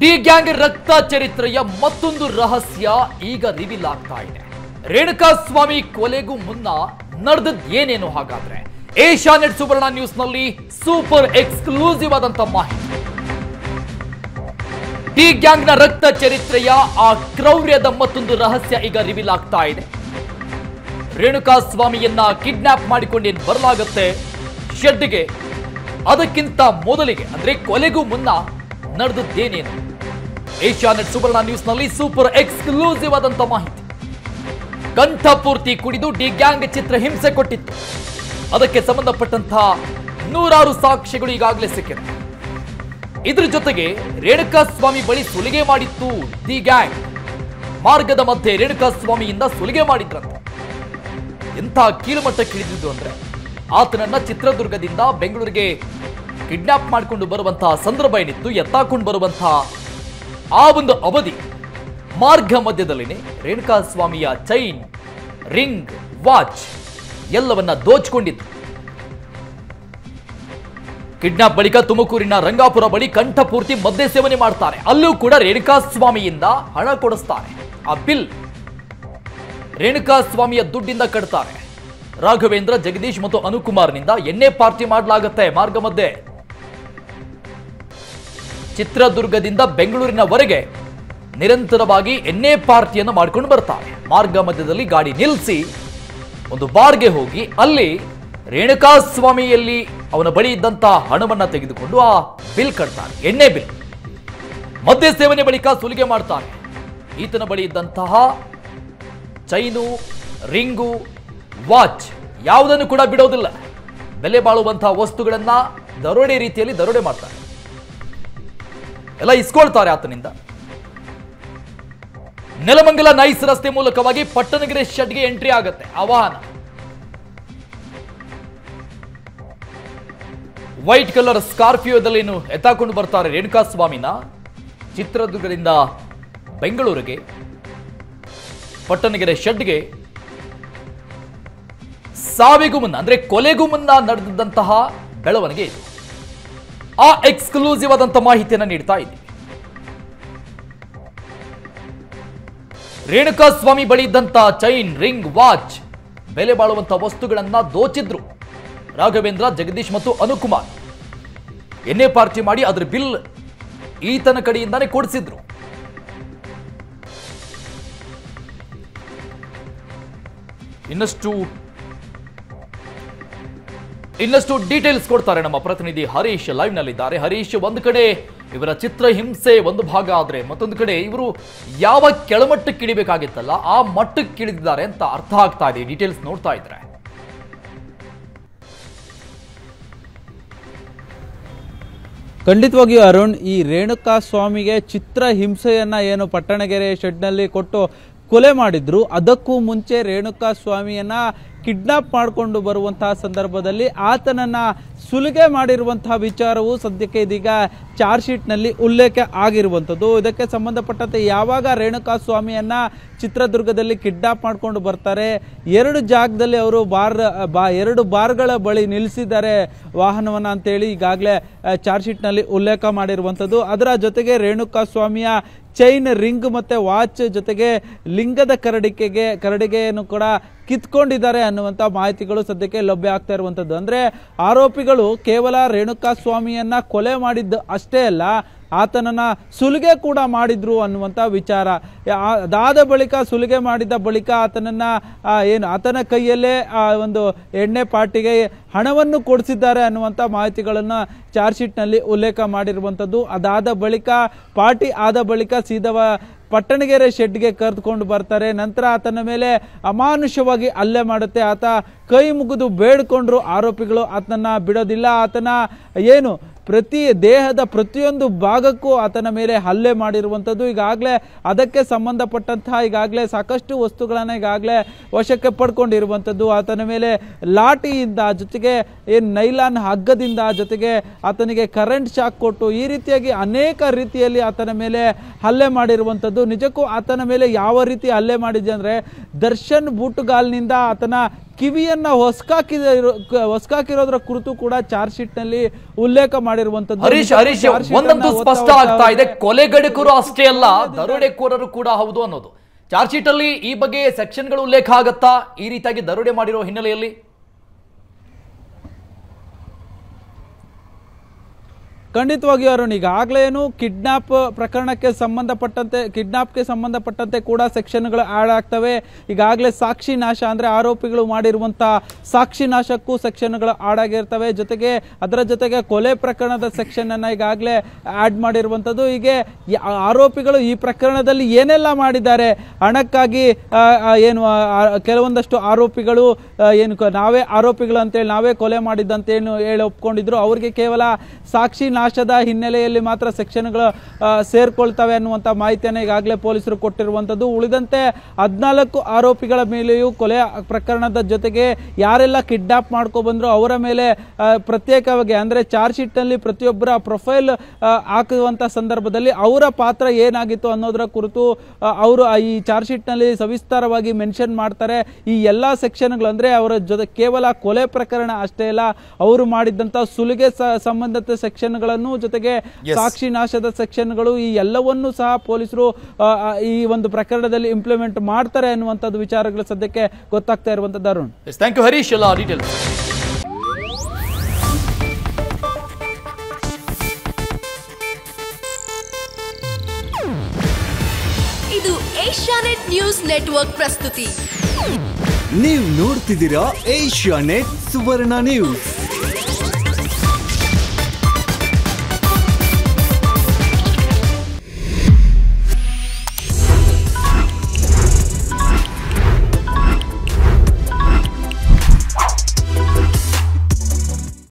D gang ರಕ್ತ ಚರಿತ್ರೆಯ ಮತ್ತೊಂದು ರಹಸ್ಯ ಈಗ ರಿವೀಲ್ ಆಗ್ತಾ ಇದೆ ರೇಣುಕಾ ಸ್ವಾಮಿ ಕೊಲೆಗೂ ಮುನ್ನ ನಡೆದದ್ ಏನೇನು ಹಾಗಾದ್ರೆ ಏಷ್ಯಾನೆಟ್ ಸುವರ್ಣ ನ್ಯೂಸ್ ನಲ್ಲಿ ಸೂಪರ್ ಎಕ್ಸ್ಕ್ಲೂಸಿವ್ ಆದಂತ ಮಾಹಿತಿ ಡಿ ಗ್ಯಾಂಗ್ ನ ರಕ್ತ ಚರಿತ್ರೆಯ ಆ ಕ್ರೌರ್ಯದ ಮತ್ತೊಂದು ರಹಸ್ಯ ಈಗ ರಿವೀಲ್ ಆಗ್ತಾ ಇದೆ ರೇಣುಕಾ ಸ್ವಾಮಿಯನ್ನ ಕಿಡ್ನಾಪ್ ಮಾಡಿಕೊಂಡೇನ್ ಬರಲಾಗತ್ತೆ ಶೆಡ್ಗೆ ಅದಕ್ಕಿಂತ ಮೊದಲಿಗೆ ಅಂದ್ರೆ ಕೊಲೆಗೂ ಮುನ್ನ ನಡೆದದ್ದೇನೇನು ಏಷ್ಯಾನೆಟ್ ಸುವರ್ಣ ನ್ಯೂಸ್ ನಲ್ಲಿ ಸೂಪರ್ ಎಕ್ಸ್ಕ್ಲೂಸಿವ್ ಆದಂತ ಮಾಹಿತಿ ಕಂಠಪೂರ್ತಿ ಕುಡಿದು ಡಿ ಗ್ಯಾಂಗ್ ಚಿತ್ರ ಹಿಂಸೆ ಕೊಟ್ಟಿತ್ತು ಅದಕ್ಕೆ ಸಂಬಂಧಪಟ್ಟಂತಹ ನೂರಾರು ಸಾಕ್ಷ್ಯಗಳು ಈಗಾಗಲೇ ಸಿಕ್ಕಿದೆ ಇದ್ರ ಜೊತೆಗೆ ರೇಣುಕಾ ಸ್ವಾಮಿ ಬಳಿ ಸುಲಿಗೆ ಮಾಡಿತ್ತು ದಿ ಗ್ಯಾಂಗ್ ಮಾರ್ಗದ ಮಧ್ಯೆ ರೇಣುಕಾ ಸ್ವಾಮಿಯಿಂದ ಸುಲಿಗೆ ಮಾಡಿದ್ರಂತೆ ಎಂಥ ಕೀಳುಮಟ್ಟಕ್ಕೆ ಇಳಿದಿದ್ದು ಅಂದ್ರೆ ಆತನನ್ನ ಚಿತ್ರದುರ್ಗದಿಂದ ಬೆಂಗಳೂರಿಗೆ ಕಿಡ್ನಾಪ್ ಮಾಡಿಕೊಂಡು ಬರುವಂತಹ ಸಂದರ್ಭ ಏನಿತ್ತು ಎತ್ತಾಕೊಂಡು ಬರುವಂತಹ ಆ ಒಂದು ಅವಧಿ ಮಾರ್ಗ ಮಧ್ಯದಲ್ಲಿನೇ ರೇಣುಕಾ ಸ್ವಾಮಿಯ ಚೈನ್ ರಿಂಗ್ ವಾಚ್ ಎಲ್ಲವನ್ನ ದೋಚ್ಕೊಂಡಿದ್ದು ಕಿಡ್ನಾಪ್ ಬಳಿಕ ತುಮಕೂರಿನ ರಂಗಾಪುರ ಬಳಿ ಕಂಠಪೂರ್ತಿ ಮದ್ಯ ಸೇವನೆ ಮಾಡ್ತಾರೆ ಅಲ್ಲೂ ಕೂಡ ರೇಣುಕಾ ಸ್ವಾಮಿಯಿಂದ ಹಣ ಕೊಡಿಸ್ತಾರೆ ಆ ಬಿಲ್ ರೇಣುಕಾ ಸ್ವಾಮಿಯ ದುಡ್ಡಿಂದ ಕಟ್ತಾರೆ ರಾಘವೇಂದ್ರ ಜಗದೀಶ್ ಮತ್ತು ಅನುಕುಮಾರ್ನಿಂದ ಎಣ್ಣೆ ಪಾರ್ಟಿ ಮಾಡಲಾಗುತ್ತೆ ಮಾರ್ಗ ಮಧ್ಯೆ ಚಿತ್ರದುರ್ಗದಿಂದ ಬೆಂಗಳೂರಿನವರೆಗೆ ನಿರಂತರವಾಗಿ ಎಣ್ಣೆ ಪಾರ್ಟಿಯನ್ನು ಮಾಡ್ಕೊಂಡು ಬರ್ತಾರೆ ಮಾರ್ಗ ಮಧ್ಯದಲ್ಲಿ ಗಾಡಿ ನಿಲ್ಲಿಸಿ ಒಂದು ಬಾರ್ಗೆ ಹೋಗಿ ಅಲ್ಲಿ ರೇಣುಕಾ ಸ್ವಾಮಿಯಲ್ಲಿ ಅವನ ಬಳಿ ಇದ್ದಂತ ಹಣವನ್ನ ತೆಗೆದುಕೊಂಡು ಆ ಬಿಲ್ ಕಟ್ತಾರೆ ಎಣ್ಣೆ ಬಿಲ್ ಮದ್ಯ ಸೇವನೆ ಬಳಿಕ ಸುಲಿಗೆ ಮಾಡ್ತಾರೆ ಈತನ ಬಳಿ ಇದ್ದಂತಹ ಚೈನು ರಿಂಗು ವಾಚ್ ಯಾವುದನ್ನು ಕೂಡ ಬಿಡೋದಿಲ್ಲ ಬೆಲೆ ಬಾಳುವಂತಹ ವಸ್ತುಗಳನ್ನ ದರೋಡೆ ರೀತಿಯಲ್ಲಿ ದರೋಡೆ ಮಾಡ್ತಾರೆ ಎಲ್ಲ ಇಸ್ಕೊಳ್ತಾರೆ ಆತನಿಂದ ನೆಲಮಂಗಲ ನೈಸ್ ರಸ್ತೆ ಮೂಲಕವಾಗಿ ಪಟ್ಟಣಗೆರೆ ಶೆಡ್ಗೆ ಎಂಟ್ರಿ ಆಗುತ್ತೆ ಆ ವಾಹನ ವೈಟ್ ಕಲರ್ ಸ್ಕಾರ್ಪಿಯೋದಲ್ಲಿ ಎತ್ತಾಕೊಂಡು ಬರ್ತಾರೆ ರೇಣುಕಾ ಸ್ವಾಮಿನ ಚಿತ್ರದುರ್ಗದಿಂದ ಬೆಂಗಳೂರಿಗೆ ಪಟ್ಟಣಗೆರೆ ಶೆಡ್ಗೆ ಸಾವಿಗೂ ಮುನ್ನ ಅಂದ್ರೆ ಕೊಲೆಗೂ ಮುನ್ನ ನಡೆದಂತಹ ಬೆಳವಣಿಗೆ ಇದು ಆ ಎಕ್ಸ್ಕ್ಲೂಸಿವ್ ಆದಂತ ಮಾಹಿತಿಯನ್ನು ನೀಡ್ತಾ ಇದ್ದೀವಿ ರೇಣುಕಾ ಸ್ವಾಮಿ ಬಳಿ ಇದ್ದಂತ ಚೈನ್ ರಿಂಗ್ ವಾಚ್ ಬೆಲೆ ಬಾಳುವಂತ ವಸ್ತುಗಳನ್ನ ದೋಚಿದ್ರು ರಾಘವೇಂದ್ರ ಜಗದೀಶ್ ಮತ್ತು ಅನುಕುಮಾರ್ ಎಣ್ಣೆ ಪಾರ್ಟಿ ಮಾಡಿ ಅದ್ರ ಬಿಲ್ ಈತನ ಕಡೆಯಿಂದಾನೇ ಕೊಡಿಸಿದ್ರು ಇನ್ನಷ್ಟು ಇನ್ನಷ್ಟು ಡೀಟೇಲ್ಸ್ ಕೊಡ್ತಾರೆ ನಮ್ಮ ಪ್ರತಿನಿಧಿ ಹರೀಶ್ ಲೈವ್ ನಲ್ಲಿದ್ದಾರೆ ಹರೀಶ್ ಒಂದು ಕಡೆ ಇವರ ಚಿತ್ರ ಹಿಂಸೆ ಒಂದು ಭಾಗ ಆದ್ರೆ ಮತ್ತೊಂದು ಕಡೆ ಇವರು ಯಾವ ಕೆಳಮಟ್ಟಕ್ಕೆ ಇಳಿಬೇಕಾಗಿತ್ತಲ್ಲ ಆ ಮಟ್ಟಕ್ಕೆ ಇಳಿದಿದ್ದಾರೆ ಅಂತ ಅರ್ಥ ಆಗ್ತಾ ಇದೆ ಡೀಟೇಲ್ಸ್ ನೋಡ್ತಾ ಇದ್ರೆ ಖಂಡಿತವಾಗಿಯೂ ಅರುಣ್ ಈ ರೇಣುಕಾ ಸ್ವಾಮಿಗೆ ಚಿತ್ರ ಹಿಂಸೆಯನ್ನ ಏನು ಪಟ್ಟಣಗೆರೆ ಶೆಡ್ನಲ್ಲಿ ಕೊಟ್ಟು ಕೊಲೆ ಮಾಡಿದ್ರು ಅದಕ್ಕೂ ಮುಂಚೆ ರೇಣುಕಾ ಸ್ವಾಮಿಯನ್ನ ಕಿಡ್ನಾಪ್ ಮಾಡಿಕೊಂಡು ಬರುವಂತಹ ಸಂದರ್ಭದಲ್ಲಿ ಆತನನ್ನ ಸುಲಿಗೆ ಮಾಡಿರುವಂತಹ ವಿಚಾರವು ಸದ್ಯಕ್ಕೆ ಇದೀಗ ಚಾರ್ಜ್ ಶೀಟ್ನಲ್ಲಿ ಉಲ್ಲೇಖ ಆಗಿರುವಂಥದ್ದು ಇದಕ್ಕೆ ಸಂಬಂಧಪಟ್ಟಂತೆ ಯಾವಾಗ ರೇಣುಕಾ ಸ್ವಾಮಿಯನ್ನ ಚಿತ್ರದುರ್ಗದಲ್ಲಿ ಕಿಡ್ನಾಪ್ ಮಾಡ್ಕೊಂಡು ಬರ್ತಾರೆ ಎರಡು ಜಾಗದಲ್ಲಿ ಅವರು ಬಾರ್ ಬಾ ಎರಡು ಬಾರ್ಗಳ ಬಳಿ ನಿಲ್ಲಿಸಿದ್ದಾರೆ ವಾಹನವನ್ನ ಅಂತೇಳಿ ಈಗಾಗಲೇ ಚಾರ್ಜ್ ಶೀಟ್ನಲ್ಲಿ ಉಲ್ಲೇಖ ಮಾಡಿರುವಂಥದ್ದು ಅದರ ಜೊತೆಗೆ ರೇಣುಕಾ ಸ್ವಾಮಿಯ ಚೈನ್ ರಿಂಗ್ ಮತ್ತೆ ವಾಚ್ ಜೊತೆಗೆ ಲಿಂಗದ ಕರಡಿಕೆಗೆ ಕರಡಿಗೆಯನ್ನು ಕೂಡ ಕಿತ್ಕೊಂಡಿದ್ದಾರೆ ಅನ್ನುವಂಥ ಮಾಹಿತಿಗಳು ಸದ್ಯಕ್ಕೆ ಲಭ್ಯ ಆಗ್ತಾ ಇರುವಂಥದ್ದು ಅಂದ್ರೆ ಆರೋಪಿಗಳು ಕೇವಲ ರೇಣುಕಾ ಸ್ವಾಮಿಯನ್ನ ಕೊಲೆ ಮಾಡಿದ್ದು ಅಷ್ಟೇ ಅಲ್ಲ ಆತನನ್ನ ಸುಲಿಗೆ ಕೂಡ ಮಾಡಿದ್ರು ಅನ್ನುವಂಥ ವಿಚಾರ ಆ- ಅದಾದ ಬಳಿಕ ಸುಲಿಗೆ ಮಾಡಿದ ಬಳಿಕ ಆತನನ್ನ ಆ, ಏನು ಆತನ ಕೈಯಲ್ಲೇ ಆ ಒಂದು ಎಣ್ಣೆ ಪಾರ್ಟಿಗೆ ಹಣವನ್ನು ಕೊಡಿಸಿದ್ದಾರೆ ಅನ್ನುವಂಥ ಮಾಹಿತಿಗಳನ್ನು ಚಾರ್ಜ್ ಶೀಟ್ನಲ್ಲಿ ಉಲ್ಲೇಖ ಮಾಡಿರುವಂಥದ್ದು ಅದಾದ ಬಳಿಕ ಪಾರ್ಟಿ ಆದ ಬಳಿಕ ಸೀದಾ ಪಟ್ಟಣಗೆರೆ ಶೆಡ್ಗೆ ಕರೆದುಕೊಂಡು ಬರ್ತಾರೆ ನಂತರ ಆತನ ಮೇಲೆ ಅಮಾನುಷವಾಗಿ ಹಲ್ಲೆ ಮಾಡುತ್ತೆ ಆತ ಕೈ ಮುಗಿದು ಬೇಡ್ಕೊಂಡ್ರು ಆರೋಪಿಗಳು ಆತನನ್ನ ಬಿಡೋದಿಲ್ಲ ಆತನ ಏನು ಪ್ರತಿ ದೇಹದ ಪ್ರತಿಯೊಂದು ಭಾಗಕ್ಕೂ ಆತನ ಮೇಲೆ ಹಲ್ಲೆ ಮಾಡಿರುವಂಥದ್ದು ಈಗಾಗಲೇ ಅದಕ್ಕೆ ಸಂಬಂಧಪಟ್ಟಂತಹ ಈಗಾಗಲೇ ಸಾಕಷ್ಟು ವಸ್ತುಗಳನ್ನು ಈಗಾಗಲೇ ವಶಕ್ಕೆ ಪಡ್ಕೊಂಡಿರುವಂಥದ್ದು ಆತನ ಮೇಲೆ ಲಾಠಿಯಿಂದ ಜೊತೆಗೆ ಏನು ನೈಲಾನ್ ಹಗ್ಗದಿಂದ ಜೊತೆಗೆ ಆತನಿಗೆ ಕರೆಂಟ್ ಶಾಕ್ ಕೊಟ್ಟು ಈ ರೀತಿಯಾಗಿ ಅನೇಕ ರೀತಿಯಲ್ಲಿ ಆತನ ಮೇಲೆ ಹಲ್ಲೆ ಮಾಡಿರುವಂಥದ್ದು ನಿಜಕ್ಕೂ ಆತನ ಮೇಲೆ ಯಾವ ರೀತಿ ಹಲ್ಲೆ ಮಾಡಿದೆ ಅಂದರೆ ದರ್ಶನ್ ಬೂಟುಗಾಲ್ನಿಂದ ಆತನ ಕಿವಿಯನ್ನ ಹೊಸ್ಕಾಕಿದ ಹೊಸ್ಕಾಕಿರೋದ್ರ ಕುರಿತು ಕೂಡ ಚಾರ್ಜ್ ಶೀಟ್ ನಲ್ಲಿ ಉಲ್ಲೇಖ ಮಾಡಿರುವಂತದ್ದು ಹರೀಶ್ ಹರೀಶ್ ಚಾರ್ಜ್ ಶೀಟ್ ಒಂದಂತೂ ಅನ್ನ ಸ್ಪಷ್ಟ ಓದ್ತಾ ಆಗ್ತಾ ಇದೆ ಕೊಲೆಗಡುಕರು ಅಷ್ಟೇ ಅಲ್ಲ ದರೋಡೆಕೋರರು ಕೂಡ ಹೌದು ಅನ್ನೋದು ಚಾರ್ಜ್ ಶೀಟ್ ಅಲ್ಲಿ ಈ ಬಗ್ಗೆ ಸೆಕ್ಷನ್ಗಳು ಉಲ್ಲೇಖ ಆಗತ್ತಾ ಈ ರೀತಿಯಾಗಿ ದರೋಡೆ ಮಾಡಿರೋ ಹಿನ್ನೆಲೆಯಲ್ಲಿ ಖಂಡಿತವಾಗಿಯೂ ಅರುಣ್ ಈಗಾಗಲೇ ಏನು ಕಿಡ್ನಾಪ್ ಪ್ರಕರಣಕ್ಕೆ ಸಂಬಂಧಪಟ್ಟಂತೆ ಕಿಡ್ನಾಪ್ಗೆ ಸಂಬಂಧಪಟ್ಟಂತೆ ಕೂಡ ಸೆಕ್ಷನ್ಗಳು ಆಡ್ ಆಗ್ತವೆ ಈಗಾಗಲೇ ಸಾಕ್ಷಿ ನಾಶ ಅಂದ್ರೆ ಆರೋಪಿಗಳು ಮಾಡಿರುವಂತ ಸಾಕ್ಷಿ ನಾಶಕ್ಕೂ ಸೆಕ್ಷನ್ಗಳು ಆಡ್ ಆಗಿರ್ತವೆ ಜೊತೆಗೆ ಅದರ ಜೊತೆಗೆ ಕೊಲೆ ಪ್ರಕರಣದ ಸೆಕ್ಷನ್ ಅನ್ನ ಈಗಾಗಲೇ ಆಡ್ ಮಾಡಿರುವಂತದ್ದು ಹೀಗೆ ಯ- ಆರೋಪಿಗಳು ಈ ಪ್ರಕರಣದಲ್ಲಿ ಏನೆಲ್ಲ ಮಾಡಿದ್ದಾರೆ ಹಣಕ್ಕಾಗಿ ಆ, ಆ, ಏನು ಆ, ಆ, ಕೆಲವೊಂದಷ್ಟು ಆರೋಪಿಗಳು ಆ, ಏನು ಕ- ನಾವೇ ಆರೋಪಿಗಳು ಅಂತೇಳಿ ನಾವೇ ಕೊಲೆ ಮಾಡಿದ್ದಂತೇನು ಹೇಳಿ ಒಪ್ಕೊಂಡಿದ್ರು ಅವರಿಗೆ ಕೇವಲ ಸಾಕ್ಷಿ ನಾಶದ ಹಿನ್ನೆಲೆಯಲ್ಲಿ ಮಾತ್ರ ಸೆಕ್ಷನ್ಗಳು ಆ, ಸೇರ್ಕೊಳ್ತವೆ ಅನ್ನುವಂಥ ಮಾಹಿತಿಯನ್ನು ಈಗಾಗಲೇ ಪೊಲೀಸರು ಕೊಟ್ಟಿರುವಂಥದ್ದು ಉಳಿದಂತೆ ಹದಿನಾಲ್ಕು ಆರೋಪಿಗಳ ಮೇಲೆಯೂ ಕೊಲೆ ಪ್ರಕರಣದ ಜೊತೆಗೆ ಯಾರೆಲ್ಲ ಕಿಡ್ನಾಪ್ ಮಾಡ್ಕೊ ಬಂದ್ರು ಅವರ ಮೇಲೆ ಆ, ಪ್ರತ್ಯೇಕವಾಗಿ ಅಂದ್ರೆ ಚಾರ್ಜ್ ಶೀಟ್ ನಲ್ಲಿ ಪ್ರತಿಯೊಬ್ಬರ ಪ್ರೊಫೈಲ್ ಹಾಕುವಂತ ಸಂದರ್ಭದಲ್ಲಿ ಅವರ ಪಾತ್ರ ಏನಾಗಿತ್ತು ಅನ್ನೋದರ ಕುರಿತು ಆ, ಅವರು ಆ ಈ ಚಾರ್ಜ್ ಶೀಟ್ ನಲ್ಲಿ ಸವಿಸ್ತಾರವಾಗಿ ಮೆನ್ಷನ್ ಮಾಡ್ತಾರೆ ಈ ಎಲ್ಲಾ ಸೆಕ್ಷನ್ಗಳು ಅಂದ್ರೆ ಅವರ ಜೊತೆ ಕೇವಲ ಕೊಲೆ ಪ್ರಕರಣ ಅಷ್ಟೇ ಅಲ್ಲ ಅವರು ಮಾಡಿದಂತ ಸುಲಿಗೆ ಸ- ಸಂಬಂಧಿತ ಸೆಕ್ಷನ್ಗಳನ್ನು ಜೊತೆಗೆ Yes. ಸಾಕ್ಷಿ ನಾಶದ ಸೆಕ್ಷನ್ಗಳು ಈ ಎಲ್ಲವನ್ನೂ ಸಹ ಪೊಲೀಸರು ಆ, ಆ, ಈ ಒಂದು ಪ್ರಕರಣದಲ್ಲಿ ಇಂಪ್ಲಿಮೆಂಟ್ ಮಾಡ್ತಾರೆ ಅನ್ನುವಂಥದ್ದು ವಿಚಾರಗಳು ಸದ್ಯಕ್ಕೆ ಗೊತ್ತಾಗ್ತಾ ಇರುವಂತದ್ದು ಅರುಣ್ ಥ್ಯಾಂಕ್ ಯು ಹರೀಶ್ ಎಲ್ಲ ಡೀಟೇಲ್ಸ್ ಇದು ಏಷ್ಯಾನೆಟ್ ನ್ಯೂಸ್ ನೆಟ್ವರ್ಕ್ ಪ್ರಸ್ತುತಿ ನೀವು ನೋಡ್ತಿದ್ದೀರಾ ಏಷ್ಯಾ ನೆಟ್ ಸುವರ್ಣ ನ್ಯೂಸ್